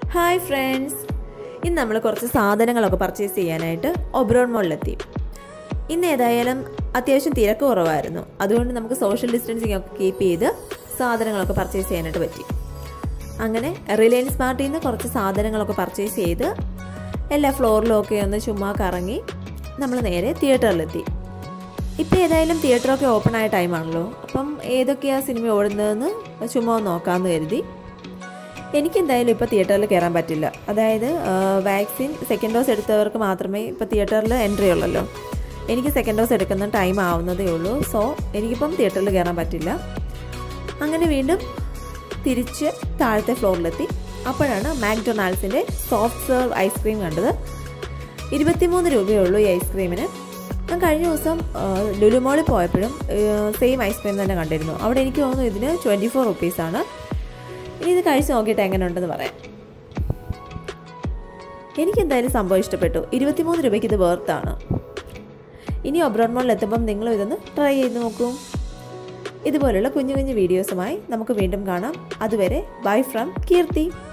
hi friends ഇന്ന് നമ്മൾ കുറച്ച് സാധനങ്ങളൊക്കെ പർച്ചേസ് ചെയ്യാനായിട്ട് ഒബ്രോൺ മോളിലെത്തി ഇന്ന് ഏതായാലും അത്യാവശ്യം തിരക്ക് കുറവായിരുന്നു അതുകൊണ്ട് നമുക്ക് സോഷ്യൽ ഡിസ്റ്റൻസിങ് ഒക്കെ കീപ്പ് ചെയ്ത് സാധനങ്ങളൊക്കെ പർച്ചേസ് ചെയ്യാനായിട്ട് പറ്റി അങ്ങനെ റിലയൻസ് മാർട്ടിൽ നിന്ന് കുറച്ച് സാധനങ്ങളൊക്കെ പർച്ചേസ് ചെയ്ത് എല്ലാ ഫ്ലോറിലും ഒക്കെ ഒന്ന് ചുമ്മാ കറങ്ങി നമ്മൾ നേരെ തിയേറ്ററിലെത്തി ഇപ്പോൾ ഏതായാലും തിയേറ്ററൊക്കെ ഓപ്പൺ ആയ ടൈമാണല്ലോ അപ്പം ഏതൊക്കെയാണ് സിനിമ ഓടുന്നതെന്ന് ചുമ്മാ ഒന്ന് നോക്കാമെന്ന് കരുതി എനിക്കെന്തായാലും ഇപ്പോൾ തിയേറ്ററിൽ കയറാൻ പറ്റില്ല അതായത് വാക്സിൻ സെക്കൻഡ് ഡോസ് എടുത്തവർക്ക് മാത്രമേ ഇപ്പോൾ തിയേറ്ററിൽ എൻട്രി ഉള്ളല്ലോ എനിക്ക് സെക്കൻഡ് ഡോസ് എടുക്കുന്ന ടൈം ആവുന്നതേ ഉള്ളൂ സോ എനിക്കിപ്പം തിയേറ്ററിൽ കയറാൻ പറ്റില്ല അങ്ങനെ വീണ്ടും തിരിച്ച് താഴത്തെ ഫ്ലോറിലെത്തി അപ്പോഴാണ് മാക്ഡൊണാൾഡ്സിൻ്റെ സോഫ്റ്റ് സെർവ് ഐസ്ക്രീം കണ്ടത് ഇരുപത്തിമൂന്ന് രൂപയേ ഉള്ളൂ ഈ ഐസ്ക്രീമിന് ഞാൻ കഴിഞ്ഞ ദിവസം ലുലുമോളിൽ പോയപ്പോഴും സെയിം ഐസ്ക്രീം തന്നെ കണ്ടിരുന്നു അവിടെ എനിക്ക് തോന്നുന്നു ഇതിന് ട്വൻറ്റി ഫോർ റുപ്പീസാണ് ഇനി ഇത് കഴിച്ച് നോക്കിയിട്ട് എങ്ങനെ ഉണ്ടെന്ന് പറയാം എനിക്കെന്തായാലും സംഭവം ഇഷ്ടപ്പെട്ടു ഇരുപത്തിമൂന്ന് രൂപയ്ക്ക് ഇത് വേർത്താണ് ഇനി ഒബ്രോൺ മോളിൽ എത്തുമ്പം നിങ്ങളും ഇതൊന്ന് ട്രൈ ചെയ്ത് നോക്കൂ ഇതുപോലുള്ള കുഞ്ഞു കുഞ്ഞു വീഡിയോസുമായി നമുക്ക് വീണ്ടും കാണാം അതുവരെ ബൈ ഫ്രം കീർത്തി